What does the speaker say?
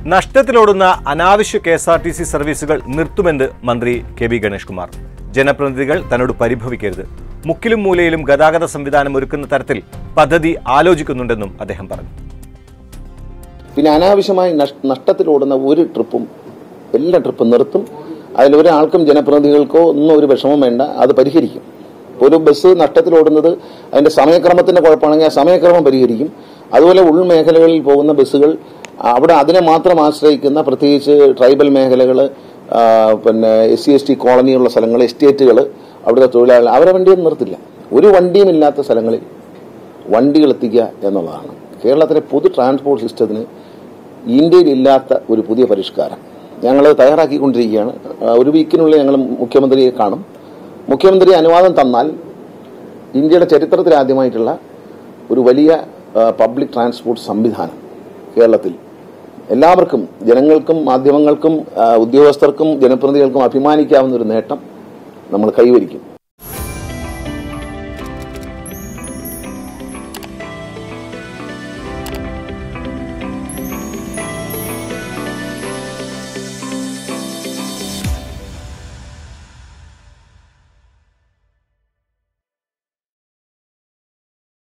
നഷ്ടത്തിലോടുന്ന അനാവശ്യ K S R T C സർവീസുകൾ നിർത്തുമെന്ന് മന്ത്രി കെ വി ഗണേഷ് കുമാർ ജനപ്രതിനിധികൾ തന്നോട് പരിഭവിക്കരുത് മുക്കിലും മൂലയിലും ഗതാഗത സംവിധാനം ഒരുക്കുന്ന തരത്തിൽ പദ്ധതി ആലോചിക്കുന്നുണ്ടെന്നും അദ്ദേഹം പറഞ്ഞു പിന്നെ അനാവശ്യമായി നഷ്- നഷ്ടത്തിലോടുന്ന ഒരു ട്രിപ്പും എല്ലാ ട്രിപ്പും നിർത്തും അതിലൊരാൾക്കും ജനപ്രതിനിധികൾക്കോ ഒന്നും ഒരു വിഷമം വേണ്ട അത് പരിഹരിക്കും ഒരു ബസ് നഷ്ടത്തിലോടുന്നത് അതിന്റെ സമയക്രമത്തിന്റെ കുഴപ്പമാണെങ്കിൽ ആ സമയക്രമം പരിഹരിക്കും അതുപോലെ ഉൾമേഖലകളിൽ പോകുന്ന ബസ്സുകൾ അവിടെ അതിനെ മാത്രം ആശ്രയിക്കുന്ന പ്രത്യേകിച്ച് ട്രൈബൽ മേഖലകൾ പിന്നെ എസ് സി എസ് ടി കോളനിയുള്ള സ്ഥലങ്ങൾ എസ്റ്റേറ്റുകൾ അവിടുത്തെ തൊഴിലാളികൾ അവരെ വണ്ടിയൊന്നും നിർത്തില്ല ഒരു വണ്ടിയും ഇല്ലാത്ത സ്ഥലങ്ങളിൽ വണ്ടികൾ എത്തിക്കുക എന്നുള്ളതാണ് കേരളത്തിലെ പൊതു ട്രാൻസ്പോർട്ട് സിസ്റ്റത്തിന് ഇന്ത്യയിൽ ഇല്ലാത്ത ഒരു പുതിയ പരിഷ്കാരം ഞങ്ങൾ തയ്യാറാക്കിക്കൊണ്ടിരിക്കുകയാണ് ആ, ഒരു വീക്കിനുള്ളിൽ ഞങ്ങൾ മുഖ്യമന്ത്രിയെ കാണും മുഖ്യമന്ത്രി അനുവാദം തന്നാൽ ഇന്ത്യയുടെ ചരിത്രത്തിൽ ആദ്യമായിട്ടുള്ള ഒരു വലിയ പബ്ലിക് ട്രാൻസ്പോർട്ട് സംവിധാനം കേരളത്തിൽ എല്ലാവർക്കും ജനങ്ങൾക്കും മാധ്യമങ്ങൾക്കും ആ, ഉദ്യോഗസ്ഥർക്കും ജനപ്രതിനിധികൾക്കും അഭിമാനിക്കാവുന്ന ഒരു നേട്ടം നമ്മൾ കൈവരിക്കും